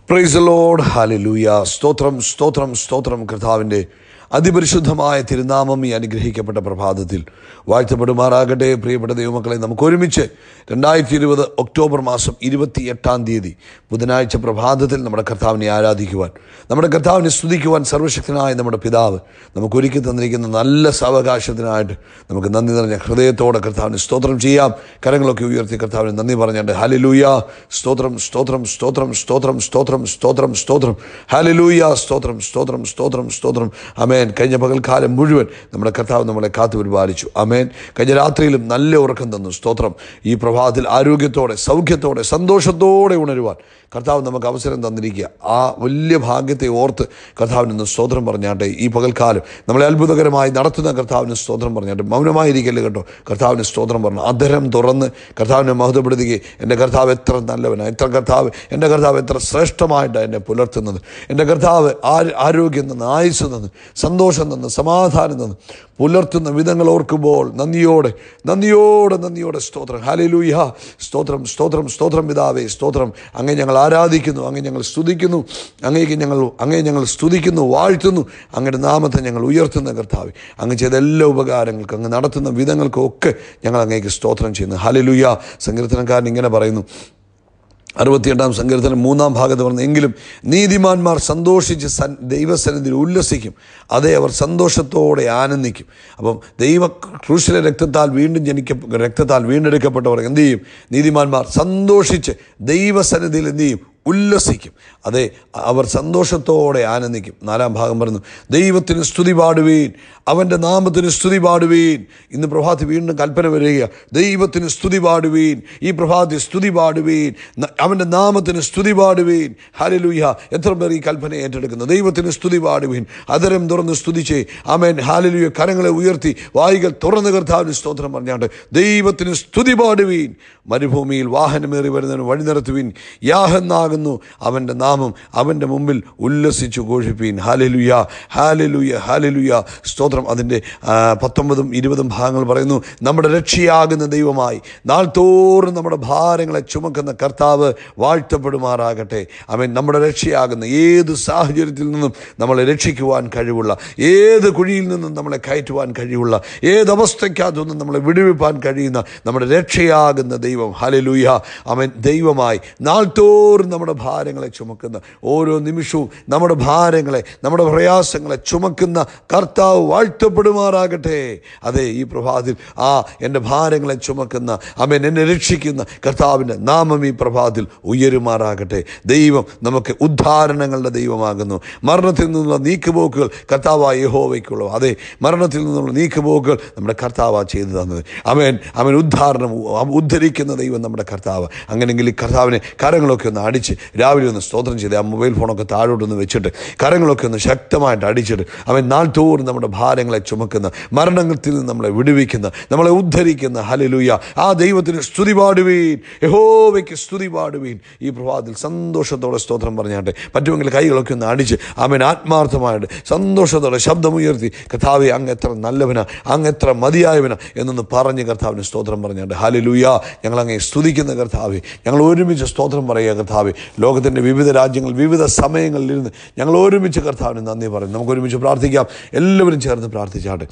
price load hallelujah സ്തോത്രം സ്തോത്രം സ്തോത്രം കർത്താവിൻ്റെ അതിപരിശുദ്ധമായ തിരുനാമം ഈ അനുഗ്രഹിക്കപ്പെട്ട പ്രഭാതത്തിൽ വാഴ്ത്തപ്പെടുമാറാകട്ടെ പ്രിയപ്പെട്ട ദൈവമക്കളെ നമുക്ക് ഒരുമിച്ച് രണ്ടായിരത്തി ഇരുപത് ഒക്ടോബർ മാസം ഇരുപത്തി എട്ടാം തീയതി ബുധനാഴ്ച പ്രഭാതത്തിൽ നമ്മുടെ കർത്താവിനെ ആരാധിക്കുവാൻ നമ്മുടെ കർത്താവിനെ സ്തുതിക്കുവാൻ സർവശക്തനായ നമ്മുടെ പിതാവ് നമുക്ക് ഒരുക്കി തന്നിരിക്കുന്ന നല്ല സാവകാശത്തിനായിട്ട് നമുക്ക് നന്ദി നിറഞ്ഞ ഹൃദയത്തോടെ കർത്താവിന് സ്തോത്രം ചെയ്യാം കരങ്ങളൊക്കെ ഉയർത്തി കർത്താവിന് നന്ദി പറഞ്ഞുകൊണ്ട് ഹലിലൂയ സ്തോത്രം സ്തോത്രം സ്തോത്രം സ്തോത്രം സ്തോത്രം സ്തോത്രം സ്തോത്രം ഹലിലൂയ സ്തോത്രം സ്തോത്രം സ്തോത്രം സ്തോത്രം അമേൻ കഴിഞ്ഞ പകൽക്കാലം മുഴുവൻ നമ്മുടെ കർത്താവ് നമ്മളെ കാത്തു പരിപാലിച്ചു അമേൻ കഴിഞ്ഞ രാത്രിയിലും നല്ല ഉറക്കം തന്നു സ്തോത്രം ഈ പ്രഭാതത്തിൽ ആരോഗ്യത്തോടെ സൗഖ്യത്തോടെ സന്തോഷത്തോടെ ഉണരുവാൻ കർത്താവ് നമുക്ക് അവസരം തന്നിരിക്കുക ആ വലിയ ഭാഗ്യത്തെ ഓർത്ത് കർത്താവിന് ഇന്ന് സ്തോത്രം പറഞ്ഞാട്ടെ ഈ പകൽക്കാലം നമ്മളെ അത്ഭുതകരമായി നടത്തുന്ന കർത്താവിന് സ്തോത്രം പറഞ്ഞാട്ടെ മൗനമായിരിക്കല്ലേ കേട്ടോ കർത്താവിന് സ്തോത്രം പറഞ്ഞു അധരം തുറന്ന് കർത്താവിനെ മഹത്വപ്പെടുത്തുകയും എൻ്റെ കർത്താവ് എത്ര നല്ലവനാണ് എത്ര കർത്താവ് എൻ്റെ കർത്താവ് എത്ര ശ്രേഷ്ഠമായിട്ടാണ് എന്നെ പുലർത്തുന്നത് എൻ്റെ കർത്താവ് ആ- ആരോഗ്യം തന്ന് ആയുസ് തന്ന് സന്തോഷം തന്ന് സമാധാനം തന്ന് പുലർത്തുന്ന വിധങ്ങൾ ഓർക്കുമ്പോൾ നന്ദിയോടെ നന്ദിയോടെ നന്ദിയോടെ സ്തോത്രം ഹാലലൂയ സ്തോത്രം സ്തോത്രം സ്തോത്രം പിതാവേ സ്തോത്രം അങ്ങേ ഞങ്ങൾ ആരാധിക്കുന്നു അങ്ങേ ഞങ്ങൾ സ്തുതിക്കുന്നു അങ്ങേക്ക് ഞങ്ങൾ അങ്ങേ ഞങ്ങൾ സ്തുതിക്കുന്നു വാഴ്ത്തുന്നു അങ്ങയുടെ നാമത്തെ ഞങ്ങൾ ഉയർത്തുന്ന കർത്താവ് അങ്ങ് ചെയ്ത എല്ലാ ഉപകാരങ്ങൾക്കും അങ്ങ് നടത്തുന്ന വിധങ്ങൾക്കും ഒക്കെ ഞങ്ങൾ അങ്ങേക്ക് സ്തോത്രം ചെയ്യുന്നു ഹാലലൂയ സങ്കീർത്തനക്കാരൻ ഇങ്ങനെ പറയുന്നു അറുപത്തിയെട്ടാം സങ്കീർത്തനം മൂന്നാം ഭാഗത്ത് പറഞ്ഞു എങ്കിലും നീതിമാന്മാർ സന്തോഷിച്ച് സൻ ദൈവസന്നിധിയിൽ ഉല്ലസിക്കും അതേ അവർ സന്തോഷത്തോടെ ആനന്ദിക്കും അപ്പം ദൈവ ക്രൂശിലെ രക്തത്താൽ വീണ്ടും ജനിക്ക രക്തത്താൽ വീണ്ടെടുക്കപ്പെട്ടവർ എന്ത് ചെയ്യും നീതിമാന്മാർ സന്തോഷിച്ച് ദൈവസന്നിധിയിൽ എന്ത് ചെയ്യും ഉല്ലസിക്കും അതെ അവർ സന്തോഷത്തോടെ ആനന്ദിക്കും നാലാം ഭാഗം പറഞ്ഞു ദൈവത്തിന് സ്തുതി പാടുവീൻ അവൻ്റെ നാമത്തിന് സ്തുതി പാടുവീൻ ഇന്ന് പ്രഭാതി വീണ്ടും കൽപ്പന വരിക ദൈവത്തിന് സ്തുതി പാടുവീൻ ഈ പ്രഭാതി സ്തുതി പാടുവീൻ ന- അവൻ്റെ നാമത്തിന് സ്തുതി പാടുവീൻ ഹാലലുയ്യ എത്ര പേർ ഈ കൽപ്പന ഏറ്റെടുക്കുന്നു ദൈവത്തിന് സ്തുതി പാടുവീൻ അതരം തുറന്ന് സ്തുതിച്ചേ ആമേൻ ഹാലലുയ കരങ്ങളെ ഉയർത്തി വായികൾ തുറന്ന് കർത്താവിന് സ്തോത്രം പറഞ്ഞാണ്ട് ദൈവത്തിന് സ്തുതി പാടുവീൻ മരുഭൂമിയിൽ വാഹനമേറി വരുന്നതിന് വഴി നടത്തുവീൻ യാഹെന്നാകുന്നു അവൻ്റെ നാമം അവൻ്റെ മുമ്പിൽ ഉല്ലസിച്ചു ഘോഷിപ്പീൻ ഹാലലുയ ഹാലലുയ ഹാലലുയ സ്തോത്രം അതിൻ്റെ ആ, പത്തൊമ്പതും ഇരുപതും ഭാഗങ്ങൾ പറയുന്നു നമ്മുടെ രക്ഷയാകുന്ന ദൈവമായി നാൾ തോറും നമ്മുടെ ഭാരങ്ങളെ ചുമക്കുന്ന കർത്താവ് വാഴ്ത്തപ്പെടുമാറാകട്ടെ അവൻ നമ്മുടെ രക്ഷയാകുന്ന ഏത് സാഹചര്യത്തിൽ നിന്നും നമ്മളെ രക്ഷിക്കുവാൻ കഴിവുള്ള ഏത് കുഴിയിൽ നിന്നും നമ്മളെ കയറ്റുവാൻ കഴിവുള്ള ഏത് അവസ്ഥയ്ക്കകത്തുനിന്നും നമ്മളെ വിടുവിപ്പാൻ കഴിയുന്ന നമ്മുടെ രക്ഷയാകുന്ന ദൈവം ഹലലൂയ അവൻ ദൈവമായി നാൾ തോറും നമ്മുടെ ഭാരങ്ങളെ ചുമക്കുന്ന ഓരോ നിമിഷവും നമ്മുടെ ഭാരങ്ങളെ നമ്മുടെ പ്രയാസങ്ങളെ ചുമക്കുന്ന കർത്താവ് വാഴ്ത്തപ്പെടുമാറാകട്ടെ അതെ ഈ പ്രഭാതത്തിൽ ആ എൻ്റെ ഭാരങ്ങളെ ചുമക്കുന്ന അവൻ എന്നെ രക്ഷിക്കുന്ന കർത്താവിൻ്റെ നാമം ഈ പ്രഭാതത്തിൽ ഉയരുമാറാകട്ടെ ദൈവം നമുക്ക് ഉദ്ധാരണങ്ങളുടെ ദൈവമാകുന്നു മരണത്തിൽ നിന്നുള്ള നീക്കുപോക്കുകൾ കർത്താവായ യഹോവയ്ക്കുള്ളൂ അതെ മരണത്തിൽ നിന്നുള്ള നീക്കുപോക്കുകൾ നമ്മുടെ കർത്താവാ ചെയ്തു തന്നത് അവൻ അവൻ ഉദ്ധാരണം അവൻ ഉദ്ധരിക്കുന്ന ദൈവം നമ്മുടെ കർത്താവ് അങ്ങനെയെങ്കിൽ ഈ കർത്താവിനെ കരങ്ങളൊക്കെ ഒന്ന് അടിച്ച് രാവിലെ ഒന്ന് സ്തോത്രം ചെയ്ത് ആ മൊബൈൽ ഫോണൊക്കെ താഴോട്ടൊന്ന് വെച്ചിട്ട് കരങ്ങളൊക്കെ ഒന്ന് ശക്തമായിട്ട് അടിച്ചിട്ട് അവൻ നാൾ തോറും നമ്മുടെ ഭാരങ്ങളെ ചുമക്കുന്ന മരണത്തിൽ നിന്ന് നമ്മളെ വിടുവിക്കുന്ന നമ്മളെ ഉദ്ധരിക്കുന്ന ഹലലൂയ ആ ദൈവത്തിന് സ്തുതി പാടുവീൻ യഹോവയ്ക്ക് സ്തുതി പാടുവീൻ ഈ പ്രഭാതത്തിൽ സന്തോഷത്തോടെ സ്തോത്രം പറഞ്ഞാട്ടെ പറ്റുമെങ്കിൽ കൈകളൊക്കെ ഒന്ന് അടിച്ച് അവൻ ആത്മാർത്ഥമായിട്ട് സന്തോഷത്തോടെ ശബ്ദമുയർത്തി കർത്താവെ അങ്ങ് എത്ര നല്ലവനാ അങ്ങ് എത്ര മതിയായവനാ എന്നൊന്ന് പറഞ്ഞ് കർത്താവിന് സ്തോത്രം പറഞ്ഞാണ്ട് ഹലലൂയ ഞങ്ങൾ അങ്ങേ സ്തുതിക്കുന്ന കർത്താവെ ഞങ്ങൾ ഒരുമിച്ച് സ്തോത്രം പറയുക കർത്താവെ ലോകത്തിൻ്റെ വിവിധ രാജ്യങ്ങൾ വിവിധ സമയങ്ങളിൽ ഇരുന്ന് ഞങ്ങൾ ഒരുമിച്ച് കർത്താവിന് നന്ദി പറയും നമുക്ക് ഒരുമിച്ച് പ്രാർത്ഥിക്കാം എല്ലാവരും ചേർന്ന് പ്രാർത്ഥിച്ചാട്ടെ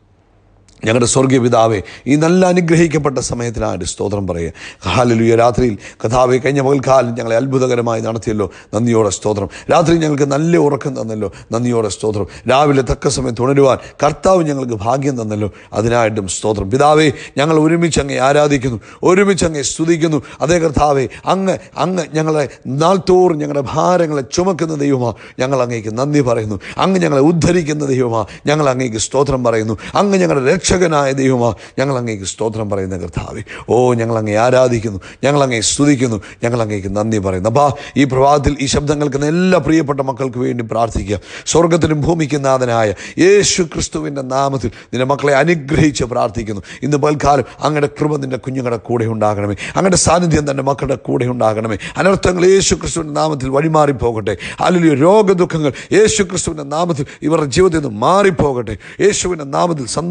ഞങ്ങളുടെ സ്വർഗീയ പിതാവേ ഈ നല്ല അനുഗ്രഹിക്കപ്പെട്ട സമയത്തിനായിട്ട് സ്തോത്രം പറയുക ഹാലലുയ രാത്രിയിൽ കഥാവെ കഴിഞ്ഞ പകൽക്കാലം ഞങ്ങളെ അത്ഭുതകരമായി നടത്തിയല്ലോ നന്ദിയോടെ സ്തോത്രം രാത്രി ഞങ്ങൾക്ക് നല്ല ഉറക്കം തന്നല്ലോ നന്ദിയോടെ സ്തോത്രം രാവിലെ തക്ക സമയത്ത് ഉണരുവാൻ കർത്താവ് ഞങ്ങൾക്ക് ഭാഗ്യം തന്നല്ലോ അതിനായിട്ടും സ്തോത്രം പിതാവേ ഞങ്ങൾ ഒരുമിച്ച് അങ്ങേ ആരാധിക്കുന്നു ഒരുമിച്ച് അങ്ങേ സ്തുതിക്കുന്നു അതേ കർത്താവെ അങ്ങ് അങ്ങ് ഞങ്ങളെ നാൾ തോറും ഞങ്ങളുടെ ഭാരങ്ങളെ ചുമക്കുന്ന ദൈവമാ ഞങ്ങൾ അങ്ങേക്ക് നന്ദി പറയുന്നു അങ്ങ് ഞങ്ങളെ ഉദ്ധരിക്കുന്ന ദൈവമാ ഞങ്ങൾ അങ്ങേക്ക് സ്തോത്രം പറയുന്നു അങ്ങ് ഞങ്ങളുടെ രക്ഷകനായ ദൈവമാ ഞങ്ങൾ അങ്ങേക്ക് സ്തോത്രം പറയുന്ന കർത്താവെ ഓ ഞങ്ങൾ അങ്ങേ ആരാധിക്കുന്നു ഞങ്ങൾ അങ്ങേ സ്തുതിക്കുന്നു ഞങ്ങൾ അങ്ങേക്ക് നന്ദി പറയുന്നു അപ്പോൾ ഈ പ്രഭാതത്തിൽ ഈ ശബ്ദം കേൾക്കുന്ന എല്ലാ പ്രിയപ്പെട്ട മക്കൾക്ക് വേണ്ടി പ്രാർത്ഥിക്കുക സ്വർഗത്തിനും ഭൂമിക്കും നാഥനായ യേശു ക്രിസ്തുവിൻ്റെ നാമത്തിൽ നിന്റെ മക്കളെ അനുഗ്രഹിച്ച് പ്രാർത്ഥിക്കുന്നു ഇന്ന് പൽക്കാലം അങ്ങയുടെ കൃപ നിന്റെ കുഞ്ഞുങ്ങളുടെ കൂടെ ഉണ്ടാകണമേ അങ്ങയുടെ സാന്നിധ്യം തൻ്റെ മക്കളുടെ കൂടെ ഉണ്ടാകണമേ അനർത്ഥങ്ങൾ യേശു ക്രിസ്തുവിൻ്റെ നാമത്തിൽ വഴിമാറിപ്പോകട്ടെ അല്ലെങ്കിൽ രോഗദുഃഖങ്ങൾ യേശു ക്രിസ്തുവിൻ്റെ നാമത്തിൽ ഇവരുടെ ജീവിതത്തിൽ നിന്ന് മാറിപ്പോകട്ടെ യേശുവിൻ്റെ നാമത്തിൽ സന്തോഷം കൊണ്ട്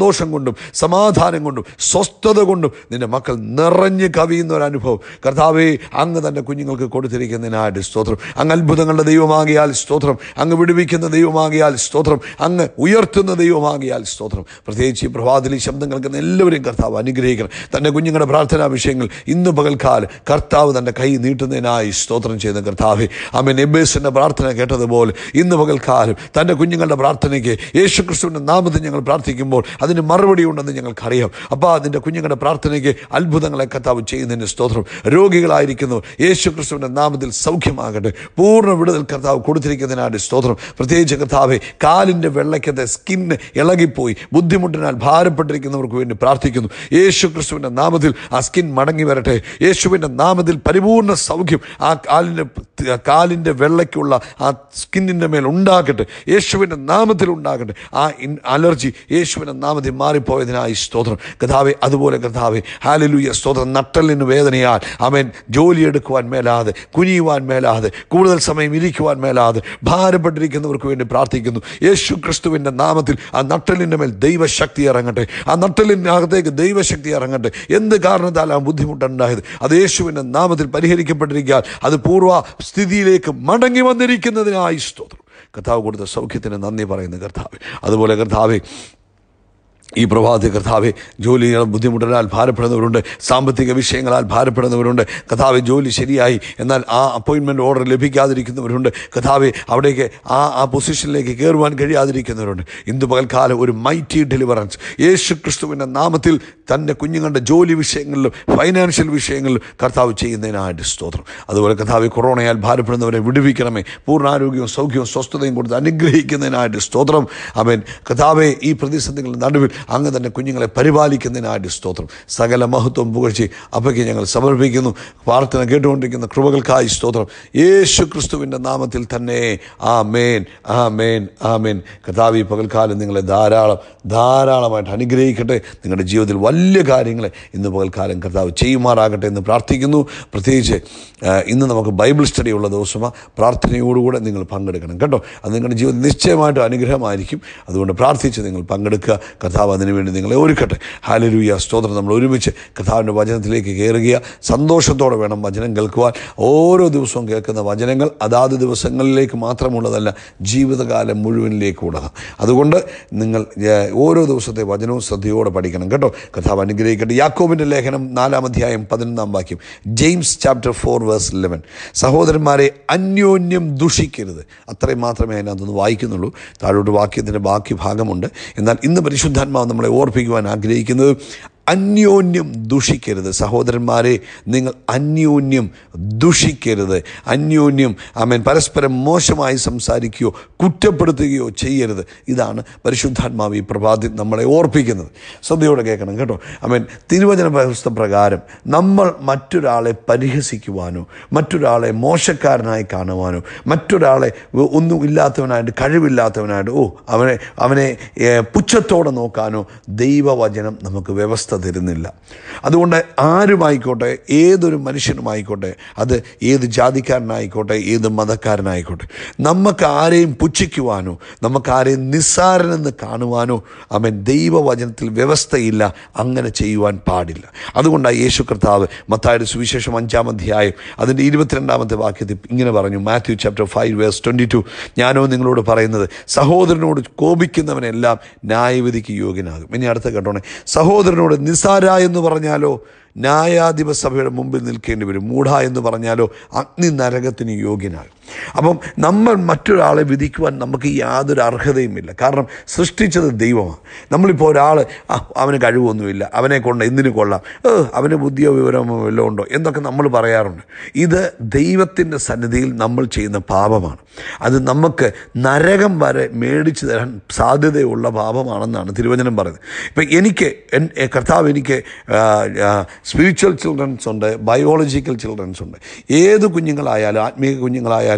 കൊണ്ടും സമാധാനം കൊണ്ടും സ്വസ്ഥത കൊണ്ടും നിന്റെ മക്കൾ നിറഞ്ഞ് കവിയുന്ന ഒരു അനുഭവം കർത്താവെ അങ്ങ് തൻ്റെ കുഞ്ഞുങ്ങൾക്ക് കൊടുത്തിരിക്കുന്നതിനായിട്ട് സ്തോത്രം അങ്ങ് അത്ഭുതങ്ങളുടെ ദൈവമാകിയാൽ സ്തോത്രം അങ്ങ് വിടുവിക്കുന്ന ദൈവമാകിയാൽ സ്തോത്രം അങ്ങ് ഉയർത്തുന്ന ദൈവമാകിയാൽ സ്തോത്രം പ്രത്യേകിച്ച് ഈ പ്രഭാതത്തിൽ ഈ ശബ്ദം കേൾക്കുന്ന എല്ലാവരെയും കർത്താവ് അനുഗ്രഹിക്കണം തൻ്റെ കുഞ്ഞുങ്ങളുടെ പ്രാർത്ഥനാ വിഷയങ്ങൾ ഇന്ന് പകൽക്കാലം കർത്താവ് തൻ്റെ കൈ നീട്ടുന്നതിനായി സ്തോത്രം ചെയ്യുന്ന കർത്താവെ അമ്മൻ എബേസിൻ്റെ പ്രാർത്ഥന കേട്ടതുപോലെ ഇന്ന് പകൽക്കാലം തൻ്റെ കുഞ്ഞുങ്ങളുടെ പ്രാർത്ഥനയ്ക്ക് യേശു ക്രിസ്തുവിൻ്റെ നാമത്തിൽ ഞങ്ങൾ പ്രാർത്ഥിക്കുമ്പോൾ അതിന് മറുപടി ഉണ്ടെന്ന് ഞങ്ങൾക്കറിയാം അപ്പോൾ അതിൻ്റെ കുഞ്ഞുങ്ങളുടെ പ്രാർത്ഥനയ്ക്ക് അത്ഭുതങ്ങളെ കർത്താവ് ചെയ്യുന്നതിന് സ്തോത്രം രോഗികളായിരിക്കുന്നു യേശു ക്രിസ്തുവിൻ്റെ നാമത്തിൽ സൗഖ്യമാകട്ടെ പൂർണ്ണ വിടുതൽ കർത്താവ് കൊടുത്തിരിക്കുന്നതിനായിട്ട് സ്തോത്രം പ്രത്യേകിച്ച് കർത്താവെ കാലിൻ്റെ വെള്ളയ്ക്കത്തെ സ്കിന്ന് ഇളകിപ്പോയി ബുദ്ധിമുട്ടിനാൽ ഭാരപ്പെട്ടിരിക്കുന്നവർക്ക് വേണ്ടി പ്രാർത്ഥിക്കുന്നു യേശു ക്രിസ്തുവിൻ്റെ നാമത്തിൽ ആ സ്കിൻ മടങ്ങി വരട്ടെ യേശുവിൻ്റെ നാമത്തിൽ പരിപൂർണ്ണ സൗഖ്യം ആ കാലിൻ്റെ കാലിൻ്റെ വെള്ളയ്ക്കുള്ള ആ സ്കിന്നിൻ്റെ മേൽ ഉണ്ടാകട്ടെ യേശുവിൻ്റെ നാമത്തിൽ ഉണ്ടാകട്ടെ ആ ഇൻ അലർജി യേശുവിൻ്റെ നാമത്തിൽ മാറിപ്പോയതിനായി സ്തോത്രം കഥാവെ അതുപോലെ കഥാവെ ഹാലലൂയ സ്തോത്രം നട്ടലിന് വേദനയാൽ അവൻ ജോലിയെടുക്കുവാൻ മേലാതെ കുനിയുവാൻ മേലാതെ കൂടുതൽ സമയം ഇരിക്കുവാൻ മേലാതെ ഭാരപ്പെട്ടിരിക്കുന്നവർക്ക് വേണ്ടി പ്രാർത്ഥിക്കുന്നു യേശു ക്രിസ്തുവിൻ്റെ നാമത്തിൽ ആ നട്ടലിൻ്റെ മേൽ ദൈവശക്തി ഇറങ്ങട്ടെ ആ നട്ടലിനകത്തേക്ക് ദൈവശക്തി ഇറങ്ങട്ടെ എന്ത് കാരണത്താൽ ആ ബുദ്ധിമുട്ടുണ്ടായത് അത് യേശുവിൻ്റെ നാമത്തിൽ പരിഹരിക്കപ്പെട്ടിരിക്കാൻ അത് പൂർവ്വ സ്ഥിതിയിലേക്ക് മടങ്ങി വന്നിരിക്കുന്നതിനായി സ്തോത്രം കർത്താവ് കൊടുത്ത സൗഖ്യത്തിന് നന്ദി പറയുന്നു കർത്താവ് അതുപോലെ കർത്താവ് ഈ പ്രഭാതത്തിൽ കർത്താവെ ജോലികൾ ബുദ്ധിമുട്ടിനാൽ ഭാരപ്പെടുന്നവരുണ്ട് സാമ്പത്തിക വിഷയങ്ങളാൽ ഭാരപ്പെടുന്നവരുണ്ട് കർത്താവെ ജോലി ശരിയായി എന്നാൽ ആ അപ്പോയിൻമെൻറ്റ് ഓർഡർ ലഭിക്കാതിരിക്കുന്നവരുണ്ട് കർത്താവെ അവിടേക്ക് ആ ആ പൊസിഷനിലേക്ക് കയറുവാൻ കഴിയാതിരിക്കുന്നവരുണ്ട് ഇന്ന് പകൽക്കാലം ഒരു മൈറ്റി ഡെലിവറൻസ് യേശു ക്രിസ്തുവിൻ്റെ നാമത്തിൽ തൻ്റെ കുഞ്ഞുങ്ങളുടെ ജോലി വിഷയങ്ങളിലും ഫൈനാൻഷ്യൽ വിഷയങ്ങളിലും കർത്താവ് ചെയ്യുന്നതിനായിട്ട് സ്തോത്രം അതുപോലെ കർത്താവ് കൊറോണയാൽ ഭാരപ്പെടുന്നവരെ വിടുവിക്കണമേ പൂർണ്ണാരോഗ്യവും സൗഖ്യവും സ്വസ്ഥതയും കൊടുത്ത് അനുഗ്രഹിക്കുന്നതിനായിട്ട് സ്തോത്രം അവൻ കർത്താവെ ഈ പ്രതിസന്ധികളുടെ നടുവിൽ അങ്ങ് തന്നെ കുഞ്ഞുങ്ങളെ പരിപാലിക്കുന്നതിനായിട്ട് സ്തോത്രം സകല മഹത്വം പുകഴ്ച അപ്പയ്ക്ക് ഞങ്ങൾ സമർപ്പിക്കുന്നു പ്രാർത്ഥന കേട്ടുകൊണ്ടിരിക്കുന്ന കൃപകൾക്കായി സ്തോത്രം യേശു ക്രിസ്തുവിൻ്റെ നാമത്തിൽ തന്നെ ആ മേൻ ആ മേൻ ആ മേൻ കർത്താവ് ഈ പകൽക്കാലം നിങ്ങളെ ധാരാളം ധാരാളമായിട്ട് അനുഗ്രഹിക്കട്ടെ നിങ്ങളുടെ ജീവിതത്തിൽ വലിയ കാര്യങ്ങളെ ഇന്ന് പകൽക്കാലം കർത്താവ് ചെയ്യുമാറാകട്ടെ എന്ന് പ്രാർത്ഥിക്കുന്നു പ്രത്യേകിച്ച് ആ, ഇന്ന് നമുക്ക് ബൈബിൾ സ്റ്റഡി ഉള്ള ദിവസമാണ് പ്രാർത്ഥനയോടുകൂടെ നിങ്ങൾ പങ്കെടുക്കണം കേട്ടോ അത് നിങ്ങളുടെ ജീവിതം നിശ്ചയമായിട്ടും അനുഗ്രഹമായിരിക്കും അതുകൊണ്ട് പ്രാർത്ഥിച്ച് നിങ്ങൾ പങ്കെടുക്കുക കർത്താവ് അതിനുവേണ്ടി നിങ്ങളെ ഒരുക്കട്ടെ ഹാലരൂയ സ്തോത്രം നമ്മൾ ഒരുമിച്ച് കർത്താവിൻ്റെ വചനത്തിലേക്ക് കയറുക സന്തോഷത്തോടെ വേണം വചനം കേൾക്കുവാൻ ഓരോ ദിവസവും കേൾക്കുന്ന വചനങ്ങൾ അതാത് ദിവസങ്ങളിലേക്ക് മാത്രമുള്ളതല്ല ജീവിതകാലം മുഴുവനിലേക്ക് ഉള്ളതാണ് അതുകൊണ്ട് നിങ്ങൾ ഏഹ്, ഓരോ ദിവസത്തെ വചനവും ശ്രദ്ധയോടെ പഠിക്കണം കേട്ടോ കർത്താവ് അനുഗ്രഹിക്കട്ടെ യാക്കോബിൻ്റെ ലേഖനം നാലാം അധ്യായം പതിനൊന്നാം വാക്യം James chapter four verse eleven സഹോദരന്മാരെ അന്യോന്യം ദുഷിക്കരുത് അത്രയും മാത്രമേ അതിനകത്തുനിന്ന് വായിക്കുന്നുള്ളൂ താഴോട്ട് വാക്യത്തിൻ്റെ ബാക്കി ഭാഗമുണ്ട് എന്നാൽ ഇന്ന് പരിശുദ്ധാത്മാവ് നമ്മളെ ഓർപ്പിക്കുവാൻ ആഗ്രഹിക്കുന്നത് അന്യോന്യം ദുഷിക്കരുത് സഹോദരന്മാരെ നിങ്ങൾ അന്യോന്യം ദുഷിക്കരുത് അന്യോന്യം അമേൻ പരസ്പരം മോശമായി സംസാരിക്കുകയോ കുറ്റപ്പെടുത്തുകയോ ചെയ്യരുത് ഇതാണ് പരിശുദ്ധാത്മാവ് ഈ പ്രഭാതി നമ്മളെ ഓർപ്പിക്കുന്നത് ശ്രദ്ധയോടെ കേൾക്കണം കേട്ടോ അമേൻ തിരുവചന വ്യവസ്ഥ പ്രകാരം നമ്മൾ മറ്റൊരാളെ പരിഹസിക്കുവാനോ മറ്റൊരാളെ മോശക്കാരനായി കാണുവാനോ മറ്റൊരാളെ ഒന്നും ഇല്ലാത്തവനായിട്ട് കഴിവില്ലാത്തവനായിട്ട് ഓ അവനെ അവനെ ഏ, പുച്ഛത്തോടെ നോക്കാനോ ദൈവവചനം നമുക്ക് വ്യവസ്ഥ തരുന്നില്ല അതുകൊണ്ട് ആരുമായിക്കോട്ടെ ഏതൊരു മനുഷ്യനുമായിക്കോട്ടെ അത് ഏത് ജാതിക്കാരനായിക്കോട്ടെ ഏത് മതക്കാരനായിക്കോട്ടെ നമുക്ക് ആരെയും പുച്ഛിക്കുവാനോ നമുക്ക് ആരെയും നിസ്സാരനെന്ന് കാണുവാനോ അവൻ ദൈവവചനത്തിൽ വ്യവസ്ഥയില്ല അങ്ങനെ ചെയ്യുവാൻ പാടില്ല അതുകൊണ്ടാണ് യേശു കർത്താവ് മത്തായുടെ സുവിശേഷം അഞ്ചാം അധ്യായം അതിൻ്റെ ഇരുപത്തിരണ്ടാമത്തെ വാക്യത്തിൽ ഇങ്ങനെ പറഞ്ഞു Matthew chapter five verse twenty two ഞാനോ നിങ്ങളോട് പറയുന്നത് സഹോദരനോട് കോപിക്കുന്നവനെല്ലാം ന്യായവിധിക്ക് യോഗ്യനാകും ഇനി അടുത്ത കേട്ടോണേ സഹോദരനോട് നിസാര എന്ന് പറഞ്ഞാലോ ന്യായാധിപ സഭയുടെ മുമ്പിൽ നിൽക്കേണ്ടി വരും മൂഢ എന്ന് പറഞ്ഞാലോ അഗ്നി നരകത്തിന് യോഗ്യനാകും അപ്പം നമ്മൾ മറ്റൊരാളെ വിധിക്കുവാൻ നമുക്ക് യാതൊരു അർഹതയുമില്ല കാരണം സൃഷ്ടിച്ചത് ദൈവമാണ് നമ്മളിപ്പോൾ ഒരാൾ ആ അവന് കഴിവൊന്നുമില്ല അവനെ കൊണ്ട് എന്തിനു കൊള്ളാം ഏ അവന് ബുദ്ധിയോ വിവരമോ വല്ലതും ഉണ്ടോ എന്നൊക്കെ നമ്മൾ പറയാറുണ്ട് ഇത് ദൈവത്തിൻ്റെ സന്നിധിയിൽ നമ്മൾ ചെയ്യുന്ന പാപമാണ് അത് നമുക്ക് നരകം വരെ മേടിച്ചു തരാൻ സാധ്യതയുള്ള പാപമാണെന്നാണ് തിരുവചനം പറയുന്നത് ഇപ്പം എനിക്ക് എൻ- എ- കർത്താവ് എനിക്ക് സ്പിരിച്വൽ ചിൽഡ്രൻസ് ഉണ്ട് ബയോളജിക്കൽ ചിൽഡ്രൻസ് ഉണ്ട് ഏത് കുഞ്ഞുങ്ങളായാലും ആത്മീയ കുഞ്ഞുങ്ങളായാലും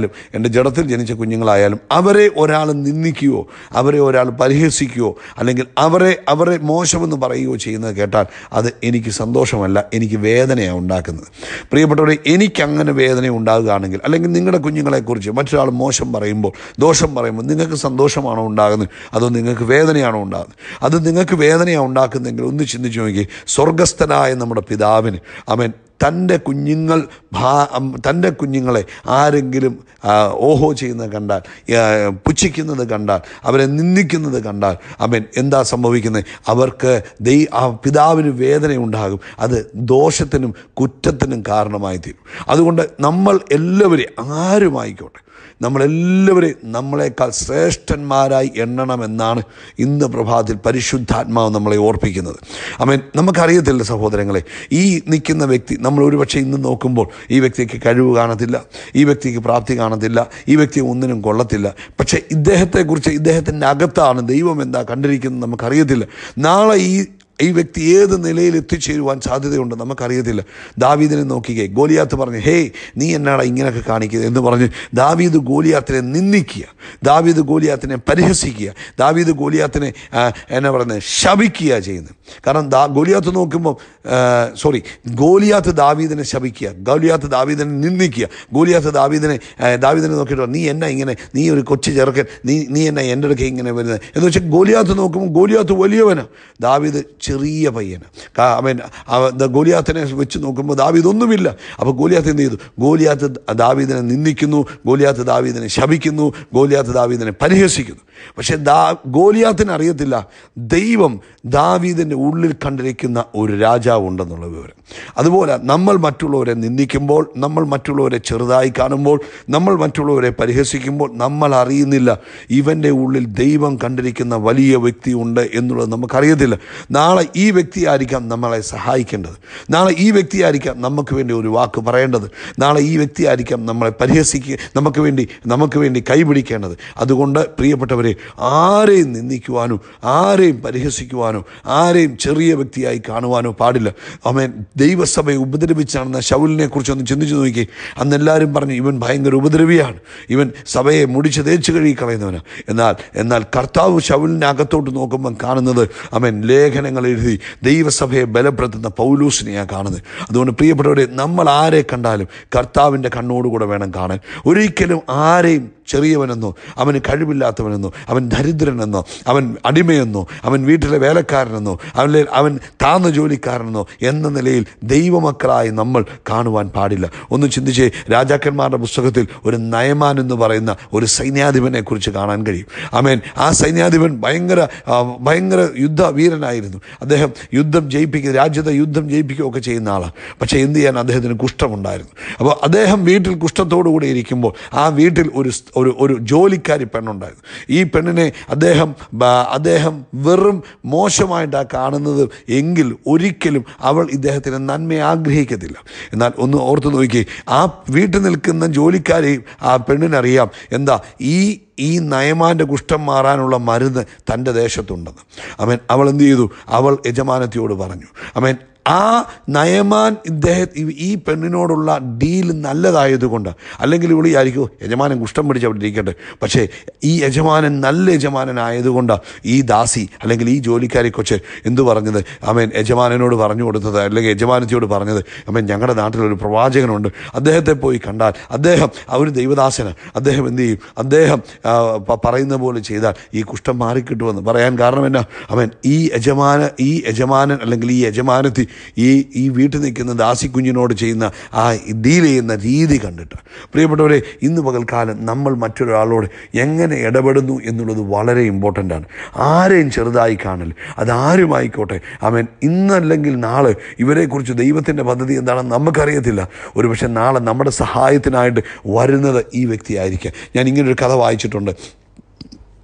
കുഞ്ഞുങ്ങളായാലും എൻ്റെ ജഡത്തിൽ ജനിച്ച കുഞ്ഞുങ്ങളായാലും അവരെ ഒരാൾ നിന്ദിക്കുകയോ അവരെ ഒരാൾ പരിഹസിക്കുകയോ അല്ലെങ്കിൽ അവരെ അവരെ മോശമെന്ന് പറയുകയോ ചെയ്യുന്നത് കേട്ടാൽ അത് എനിക്ക് സന്തോഷമല്ല എനിക്ക് വേദനയാണ് ഉണ്ടാക്കുന്നത് പ്രിയപ്പെട്ടവരെ എനിക്കങ്ങനെ വേദന ഉണ്ടാകുകയാണെങ്കിൽ അല്ലെങ്കിൽ നിങ്ങളുടെ കുഞ്ഞുങ്ങളെക്കുറിച്ച് മറ്റൊരാൾ മോശം പറയുമ്പോൾ ദോഷം പറയുമ്പോൾ നിങ്ങൾക്ക് സന്തോഷമാണോ ഉണ്ടാകുന്നത് അതോ നിങ്ങൾക്ക് വേദനയാണോ ഉണ്ടാകുന്നത് അത് നിങ്ങൾക്ക് വേദനയാണ് ഉണ്ടാക്കുന്നതെങ്കിൽ ഒന്ന് ചിന്തിച്ചു നോക്കി സ്വർഗസ്ഥനായ നമ്മുടെ പിതാവിന് അവൻ തൻ്റെ കുഞ്ഞുങ്ങൾ ഭാ തൻ്റെ കുഞ്ഞുങ്ങളെ ആരെങ്കിലും ആ, ഓഹോ ചെയ്യുന്നത് കണ്ടാൽ ആ, പുച്ഛിക്കുന്നത് കണ്ടാൽ അവരെ നിന്ദിക്കുന്നത് കണ്ടാൽ അവൻ എന്താ സംഭവിക്കുന്നത് അവർക്ക് ദൈ ആ പിതാവിന് വേദനയുണ്ടാകും അത് ദോഷത്തിനും കുറ്റത്തിനും കാരണമായി തീരും അതുകൊണ്ട് നമ്മൾ എല്ലാവരെയും ആരുമായിക്കോട്ടെ നമ്മളെല്ലാവരെയും നമ്മളെക്കാൾ ശ്രേഷ്ഠന്മാരായി എണ്ണണമെന്നാണ് ഇന്ന് പ്രഭാതത്തിൽ പരിശുദ്ധാത്മാവ് നമ്മളെ ഓർപ്പിക്കുന്നത് അമേൻ നമുക്കറിയത്തില്ല സഹോദരങ്ങളെ ഈ നിൽക്കുന്ന വ്യക്തി നമ്മൾ ഒരുപക്ഷെ ഇന്ന് നോക്കുമ്പോൾ ഈ വ്യക്തിക്ക് കഴിവ് കാണത്തില്ല ഈ വ്യക്തിക്ക് പ്രാപ്തി കാണത്തില്ല ഈ വ്യക്തി ഒന്നിനും കൊള്ളത്തില്ല പക്ഷേ ഇദ്ദേഹത്തെക്കുറിച്ച് ഇദ്ദേഹത്തിൻ്റെ അകത്താണ് ദൈവം എന്താ കണ്ടിരിക്കുന്നത് നമുക്കറിയത്തില്ല നാളെ ഈ ഈ വ്യക്തി ഏത് നിലയിൽ എത്തിച്ചേരുവാൻ സാധ്യതയുണ്ട് നമുക്കറിയത്തില്ല ദാവീദിനെ നോക്കിക്കേ ഗോലിയാത്ത് പറഞ്ഞു ഹേ നീ എന്നാടാ ഇങ്ങനെയൊക്കെ കാണിക്കുന്നത് എന്ന് പറഞ്ഞ് ദാവീദ് ഗോലിയാത്തിനെ നിന്ദിക്കുക ദാവീദ് ഗോലിയാത്തിനെ പരിഹസിക്കുക ദാവീദ് ഗോലിയാത്തിനെ ആ, എന്നാ പറയുന്നത് ശപിക്കുക ചെയ്യുന്നത് കാരണം ദാ ഗോലിയാത്ത് നോക്കുമ്പോൾ സോറി ഗോലിയാത്ത് ദാവീദിനെ ശപിക്കുക ഗോലിയാത്ത് ദാവീദിനെ നിന്ദിക്കുക ഗോലിയാത്ത് ദാവീദിനെ ആ, ദാവീദിനെ നോക്കിയിട്ട് പറഞ്ഞു, നീ എന്നാ ഇങ്ങനെ നീ ഒരു കൊച്ചു ചെറുക്കൻ നീ നീ എന്നാ എൻ്റെ അടുക്കെ ഇങ്ങനെ വരുന്നത് എന്ന് വെച്ചാൽ ഗോലിയാത്ത് നോക്കുമ്പോൾ ഗോലിയാത്ത് വലിയവനാ ദാവീദ് ചെറിയ പയ്യന് അവൻ അവ- ദ ഗോലിയാത്തിനെ വെച്ച് നോക്കുമ്പോൾ ദാവീദ് ഒന്നുമില്ല അപ്പോൾ ഗോലിയാത്ത് എന്ത് ചെയ്തു ഗോലിയാത്ത് ദാവീദിനെ നിന്ദിക്കുന്നു ഗോലിയാത്ത് ദാവീദിനെ ശപിക്കുന്നു ഗോലിയാത്ത് ദാവീദിനെ പരിഹസിക്കുന്നു പക്ഷേ ദാ ഗോലിയാത്തിന് അറിയത്തില്ല ദൈവം ദാവീദിൻ്റെ ഉള്ളിൽ കണ്ടിരിക്കുന്ന ഒരു രാജാവ് ഉണ്ടെന്നുള്ള വിവരം അതുപോലെ നമ്മൾ മറ്റുള്ളവരെ നിന്ദിക്കുമ്പോൾ നമ്മൾ മറ്റുള്ളവരെ ചെറുതായി കാണുമ്പോൾ നമ്മൾ മറ്റുള്ളവരെ പരിഹസിക്കുമ്പോൾ നമ്മൾ അറിയുന്നില്ല ഇവൻ്റെ ഉള്ളിൽ ദൈവം കണ്ടിരിക്കുന്ന വലിയ വ്യക്തിയുണ്ട് എന്നുള്ളത് നമുക്കറിയത്തില്ല നാളെ ഈ വ്യക്തിയായിരിക്കാം നമ്മളെ സഹായിക്കേണ്ടത് നാളെ ഈ വ്യക്തിയായിരിക്കാം നമുക്ക് വേണ്ടി ഒരു വാക്ക് പറയേണ്ടത് നാളെ ഈ വ്യക്തിയായിരിക്കാം നമ്മളെ പരിഹസിക്കുക നമുക്ക് വേണ്ടി നമുക്ക് വേണ്ടി കൈപിടിക്കേണ്ടത് അതുകൊണ്ട് പ്രിയപ്പെട്ടവരെ ആരെയും നിന്ദിക്കുവാനോ ആരെയും പരിഹസിക്കുവാനോ ആരെയും ചെറിയ വ്യക്തിയായി കാണുവാനോ പാടില്ല അമേൻ ദൈവസഭയെ ഉപദ്രവിച്ചാണെന്ന ശൗലിനെ കുറിച്ച് ഒന്ന് ചിന്തിച്ചു നോക്കി അന്ന് എല്ലാവരും പറഞ്ഞു ഇവൻ ഭയങ്കര ഉപദ്രവിയാണ് ഇവൻ സഭയെ മുടിച്ച് തേച്ച് കഴുകി കളയുന്നവനാണ് എന്നാൽ എന്നാൽ കർത്താവ് ശൗലിൻ്റെ അകത്തോട്ട് നോക്കുമ്പം കാണുന്നത് അവൻ ലേഖനങ്ങൾ എഴുതി ദൈവസഭയെ ബലപ്പെടുത്തുന്ന പൗലൂസിനെയാണ് കാണുന്നത് അതുകൊണ്ട് പ്രിയപ്പെട്ടവരെ നമ്മൾ ആരെ കണ്ടാലും കർത്താവിൻ്റെ കണ്ണോടുകൂടെ വേണം കാണാൻ ഒരിക്കലും ആരെയും ചെറിയവനെന്നോ അവന് കഴിവില്ലാത്തവനെന്നോ അവൻ ദരിദ്രനെന്നോ അവൻ അടിമയെന്നോ അവൻ വീട്ടിലെ വേലക്കാരനെന്നോ അവൻ അവൻ താന്ന ജോലിക്കാരനെന്നോ എന്ന നിലയിൽ ദൈവമക്കളായി നമ്മൾ കാണുവാൻ പാടില്ല ഒന്ന് ചിന്തിച്ചേ രാജാക്കന്മാരുടെ പുസ്തകത്തിൽ ഒരു നയമാൻ എന്ന് പറയുന്ന ഒരു സൈന്യാധിപനെ കുറിച്ച് കാണാൻ കഴിയും അമേൻ ആ സൈന്യാധിപൻ ഭയങ്കര ആ, ഭയങ്കര യുദ്ധ വീരനായിരുന്നു അദ്ദേഹം യുദ്ധം ജയിപ്പിക്കുക രാജ്യത്തെ യുദ്ധം ജയിപ്പിക്കുകയൊക്കെ ചെയ്യുന്ന ആളാണ് പക്ഷേ എന്ത് ചെയ്യാൻ അദ്ദേഹത്തിന് കുഷ്ഠമുണ്ടായിരുന്നു അപ്പോൾ അദ്ദേഹം വീട്ടിൽ കുഷ്ഠത്തോടു കൂടി ഇരിക്കുമ്പോൾ ആ വീട്ടിൽ ഒരു സ്- ഒരു ഒരു ജോലിക്കാരി പെണ്ണുണ്ടായിരുന്നു ഈ പെണ്ണിനെ അദ്ദേഹം ബ- അദ്ദേഹം വെറും മോശമായിട്ടാണ് കാണുന്നത് എങ്കിൽ ഒരിക്കലും അവൾ ഇദ്ദേഹത്തിന് നന്മ ആഗ്രഹിക്കത്തില്ല എന്നാൽ ഒന്ന് ഓർത്ത് നോക്കി ആ വീട്ടിൽ നിൽക്കുന്ന ജോലിക്കാരി ആ പെണ്ണിനറിയാം എന്താ ഈ ഈ നയമാൻ്റെ കുഷ്ഠം മാറാനുള്ള മരുന്ന് തൻ്റെ ദേശത്തുണ്ടെന്ന് അവൻ അവൾ എന്ത് ചെയ്തു അവൾ യജമാനത്തിയോട് പറഞ്ഞു അവൻ ആ നയമാൻ ഇദ്ദേഹം ഈ- ഈ പെണ്ണിനോടുള്ള ഡീൽ നല്ലതായതുകൊണ്ട് അല്ലെങ്കിൽ ഇവിടെ ആയിരിക്കും യജമാനൻ കുഷ്ഠം പിടിച്ച് അവിടെ ഇരിക്കട്ടെ പക്ഷേ ഈ യജമാനൻ നല്ല യജമാനനായതുകൊണ്ട് ഈ ദാസി അല്ലെങ്കിൽ ഈ ജോലിക്കാരി കൊച്ച് എന്തു പറഞ്ഞത് അവൻ യജമാനനോട് പറഞ്ഞു കൊടുത്തത് അല്ലെങ്കിൽ യജമാനത്തിയോട് പറഞ്ഞത് അവൻ ഞങ്ങളുടെ നാട്ടിലൊരു പ്രവാചകനുണ്ട് അദ്ദേഹത്തെ പോയി കണ്ടാൽ അദ്ദേഹം ആ ഒരു ദൈവദാസന് അദ്ദേഹം എന്ത് ചെയ്യും അദ്ദേഹം ആ, പ- പറയുന്ന പോലെ ചെയ്താൽ ഈ കുഷ്ഠം മാറിക്കിട്ടുമെന്ന് പറയാൻ കാരണം എന്നാ അവൻ ഈ യജമാന ഈ യജമാനൻ അല്ലെങ്കിൽ ഈ യജമാനത്തി ഈ ഈ വീട്ടിൽ നിൽക്കുന്ന ദാസി കുഞ്ഞിനോട് ചെയ്യുന്ന ആ ഡീൽ ചെയ്യുന്ന രീതി കണ്ടിട്ട് പ്രിയപ്പെട്ടവരെ ഇന്ന് പകൽക്കാലം നമ്മൾ മറ്റൊരാളോട് എങ്ങനെ ഇടപെടുന്നു എന്നുള്ളത് വളരെ ഇമ്പോർട്ടൻ്റ് ആണ് ആരെയും ചെറുതായി കാണൽ അതാരുമായിക്കോട്ടെ അവൻ ഇന്നല്ലെങ്കിൽ നാളെ ഇവരെക്കുറിച്ച് ദൈവത്തിൻ്റെ പദ്ധതി എന്താണെന്ന് നമുക്കറിയത്തില്ല ഒരുപക്ഷെ നാളെ നമ്മുടെ സഹായത്തിനായിട്ട് വരുന്നത് ഈ വ്യക്തിയായിരിക്കാം ഞാൻ ഇങ്ങനൊരു കഥ വായിച്ചിട്ടുണ്ട്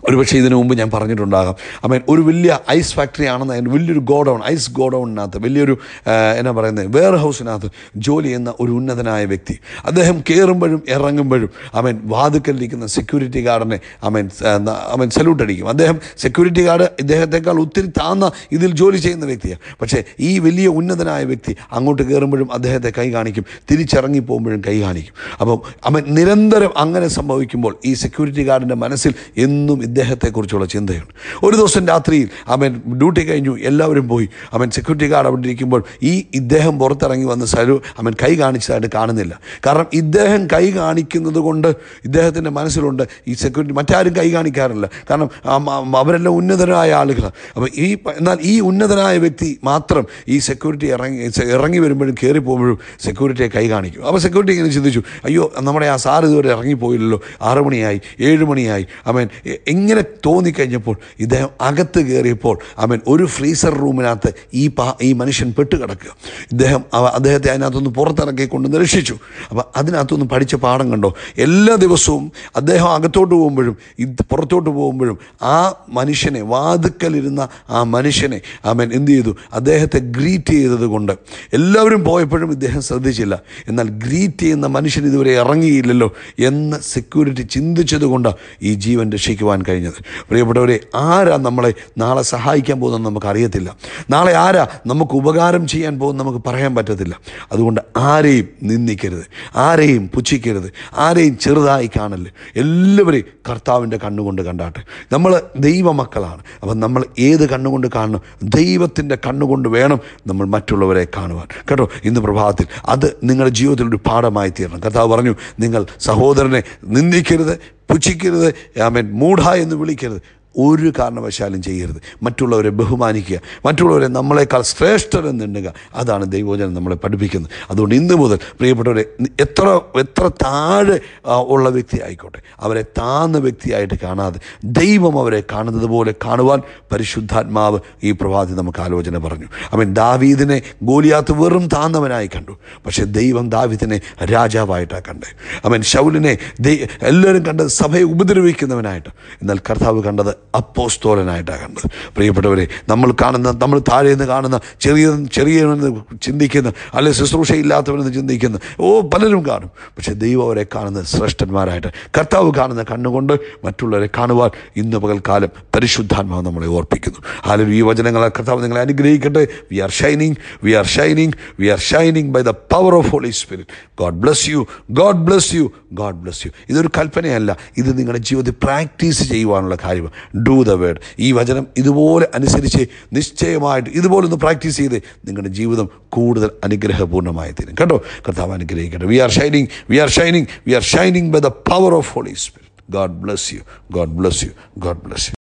ഒരുപക്ഷെ ഇതിനു മുമ്പ് ഞാൻ പറഞ്ഞിട്ടുണ്ടാകാം അമേൻ ഒരു വലിയ ഐസ് ഫാക്ടറി ആണെന്ന് അതിന് വലിയൊരു ഗോഡൗൺ ഐസ് ഗോഡൗണിനകത്ത് വലിയൊരു ആ, എന്നാ പറയുന്നത് വെയർ ഹൗസിനകത്ത് ജോലി ചെയ്യുന്ന ഒരു ഉന്നതനായ വ്യക്തി അദ്ദേഹം കയറുമ്പോഴും ഇറങ്ങുമ്പോഴും അവൻ വാതുക്കലിരിക്കുന്ന സെക്യൂരിറ്റി ഗാർഡിനെ അവൻ അവൻ സല്യൂട്ട് അടിക്കും അദ്ദേഹം സെക്യൂരിറ്റി ഗാർഡ് ഇദ്ദേഹത്തെക്കാൾ ഒത്തിരി താന്ന ഇതിൽ ജോലി ചെയ്യുന്ന വ്യക്തിയാണ് പക്ഷേ ഈ വലിയ ഉന്നതനായ വ്യക്തി അങ്ങോട്ട് കയറുമ്പോഴും അദ്ദേഹത്തെ കൈ കാണിക്കും തിരിച്ചിറങ്ങി പോകുമ്പോഴും കൈ കാണിക്കും അപ്പം അവൻ നിരന്തരം അങ്ങനെ സംഭവിക്കുമ്പോൾ ഈ സെക്യൂരിറ്റി ഗാർഡിൻ്റെ മനസ്സിൽ എന്നും ഇദ്ദേഹത്തെക്കുറിച്ചുള്ള ചിന്തയുണ്ട് ഒരു ദിവസം രാത്രിയിൽ അവൻ ഡ്യൂട്ടി കഴിഞ്ഞു എല്ലാവരും പോയി അവൻ സെക്യൂരിറ്റി ഗാർഡ് അവിടെ ഇരിക്കുമ്പോൾ ഈ ഇദ്ദേഹം പുറത്തിറങ്ങി വന്ന് സലു അവൻ കൈ കാണിച്ചതായിട്ട് കാണുന്നില്ല കാരണം ഇദ്ദേഹം കൈ കാണിക്കുന്നത് കൊണ്ട് ഇദ്ദേഹത്തിൻ്റെ മനസ്സിലുണ്ട് ഈ സെക്യൂരിറ്റി മറ്റാരും കൈ കാണിക്കാറില്ല കാരണം ആ- ആ- അവരെല്ലാം ഉന്നതരായ ആളുകളാണ് അപ്പോൾ ഈ പ- എന്നാൽ ഈ ഉന്നതനായ വ്യക്തി മാത്രം ഈ സെക്യൂരിറ്റി ഇറങ്ങി ഇറങ്ങി വരുമ്പോഴും കയറി പോകുമ്പോഴും സെക്യൂരിറ്റിയെ കൈ കാണിക്കും അപ്പോൾ സെക്യൂരിറ്റി ഇങ്ങനെ ചിന്തിച്ചു അയ്യോ നമ്മുടെ ആ സാർ ഇതുവരെ ഇറങ്ങിപ്പോയില്ലല്ലോ ആറ് മണിയായി ഏഴ് മണിയായി അവൻ ഇങ്ങനെ തോന്നിക്കഴിഞ്ഞപ്പോൾ ഇദ്ദേഹം അകത്ത് കയറിയപ്പോൾ അവൻ ഒരു ഫ്രീസർ റൂമിനകത്ത് ഈ പാ ഈ മനുഷ്യൻ പെട്ടുകിടക്കുക ഇദ്ദേഹം അവ- അദ്ദേഹത്തെ അതിനകത്തുനിന്ന് പുറത്തിറക്കി കൊണ്ട് നിരീക്ഷിച്ചു അപ്പോൾ അതിനകത്തുനിന്ന് പഠിച്ച പാഠം കണ്ടോ എല്ലാ ദിവസവും അദ്ദേഹം അകത്തോട്ട് പോകുമ്പോഴും ഇത് പുറത്തോട്ട് പോകുമ്പോഴും ആ മനുഷ്യനെ വാതുക്കലിരുന്ന ആ മനുഷ്യനെ അവൻ എന്ത് ചെയ്തു അദ്ദേഹത്തെ ഗ്രീറ്റ് ചെയ്തത് കൊണ്ട് എല്ലാവരും പോയപ്പോഴും ഇദ്ദേഹം ശ്രദ്ധിച്ചില്ല എന്നാൽ ഗ്രീറ്റ് ചെയ്യുന്ന മനുഷ്യൻ ഇതുവരെ ഇറങ്ങിയില്ലല്ലോ എന്ന് സെക്യൂരിറ്റി ചിന്തിച്ചത് കൊണ്ടാണ് ഈ ജീവൻ രക്ഷിക്കുവാൻ കഴിഞ്ഞത് പ്രിയപ്പെട്ടവരെ ആരാ നമ്മളെ നാളെ സഹായിക്കാൻ പോകുന്നത് നമുക്ക് അറിയത്തില്ല നാളെ ആരാ നമുക്ക് ഉപകാരം ചെയ്യാൻ പോകുന്നത് നമുക്ക് പറയാൻ പറ്റത്തില്ല അതുകൊണ്ട് ആരെയും നിന്ദിക്കരുത് ആരെയും പുച്ഛിക്കരുത് ആരെയും ചെറുതായി കാണല് എല്ലാവരെയും കർത്താവിൻ്റെ കണ്ണുകൊണ്ട് കണ്ടാട്ടെ നമ്മൾ ദൈവമക്കളാണ് അപ്പം നമ്മൾ ഏത് കണ്ണുകൊണ്ട് കാണണം ദൈവത്തിൻ്റെ കണ്ണുകൊണ്ട് വേണം നമ്മൾ മറ്റുള്ളവരെ കാണുവാൻ കേട്ടോ ഇന്ന് പ്രഭാതത്തിൽ അത് നിങ്ങളുടെ ജീവിതത്തിൽ ഒരു പാഠമായി തീരണം കർത്താവ് പറഞ്ഞു നിങ്ങൾ സഹോദരനെ നിന്ദിക്കരുത് പുച്ഛിക്കരുത് ആമേൻ മൂഢ എന്ന് വിളിക്കരുത് ഒരു കാരണവശാലും ചെയ്യരുത് മറ്റുള്ളവരെ ബഹുമാനിക്കുക മറ്റുള്ളവരെ നമ്മളെക്കാൾ ശ്രേഷ്ഠരെന്ന് എണ്ണുക അതാണ് ദൈവവചനം നമ്മളെ പഠിപ്പിക്കുന്നത് അതുകൊണ്ട് ഇന്ന് മുതൽ പ്രിയപ്പെട്ടവരെ എത്ര എത്ര താഴെ ആ, ഉള്ള വ്യക്തി ആയിക്കോട്ടെ അവരെ താന്ന വ്യക്തിയായിട്ട് കാണാതെ ദൈവം അവരെ കാണുന്നത് പോലെ കാണുവാൻ പരിശുദ്ധാത്മാവ് ഈ പ്രഭാതി നമുക്ക് ആലോചന പറഞ്ഞു അവൻ ദാവീദിനെ ഗോലിയാത്ത് വെറും താന്നവനായി കണ്ടു പക്ഷേ ദൈവം ദാവീദിനെ രാജാവായിട്ടാണ് കണ്ടത് അവൻ ശൗലിനെ ദൈ- എല്ലാവരും കണ്ടത് സഭയെ ഉപദ്രവിക്കുന്നവനായിട്ട് എന്നാൽ കർത്താവ് കണ്ടത് അപ്പോസ്തോലനായിട്ടാണ് കണ്ടത് പ്രിയപ്പെട്ടവരെ നമ്മൾ കാണുന്ന നമ്മൾ താഴെ നിന്ന് കാണുന്ന ചെറിയ ചെറിയവനെന്ന് ചിന്തിക്കുന്ന അല്ലെ ശുശ്രൂഷ ഇല്ലാത്തവനെന്ന് ചിന്തിക്കുന്ന ഓ പലരും കാണും പക്ഷേ ദൈവം അവരെ കാണുന്നത് ശ്രേഷ്ഠന്മാരായിട്ട് കർത്താവ് കാണുന്ന കണ്ണുകൊണ്ട് മറ്റുള്ളവരെ കാണുവാൻ ഇന്ന് പകൽക്കാലം പരിശുദ്ധാത്മാവ് നമ്മളെ ഓർപ്പിക്കുന്നു ആരും ഈ വചനങ്ങളെ കർത്താവ് നിങ്ങളെ അനുഗ്രഹിക്കട്ടെ we are shining we are shining we are shining by the power of holy spirit God bless you God bless you God bless you ഇതൊരു കൽപ്പനയല്ല ഇത് നിങ്ങളുടെ ജീവിതത്തിൽ പ്രാക്ടീസ് ചെയ്യുവാനുള്ള കാര്യമാണ് ഡൂ ദ വേർഡ് ഈ വചനം ഇതുപോലെ അനുസരിച്ച് നിശ്ചയമായിട്ട് ഇതുപോലെ ഒന്ന് പ്രാക്ടീസ് ചെയ്ത് നിങ്ങളുടെ ജീവിതം കൂടുതൽ അനുഗ്രഹപൂർണ്ണമായി തീരും കേട്ടോ കർത്താവ് അനുഗ്രഹിക്കട്ടെ we are shining we are shining we are shining by the power of holy spirit God bless you God bless you God bless U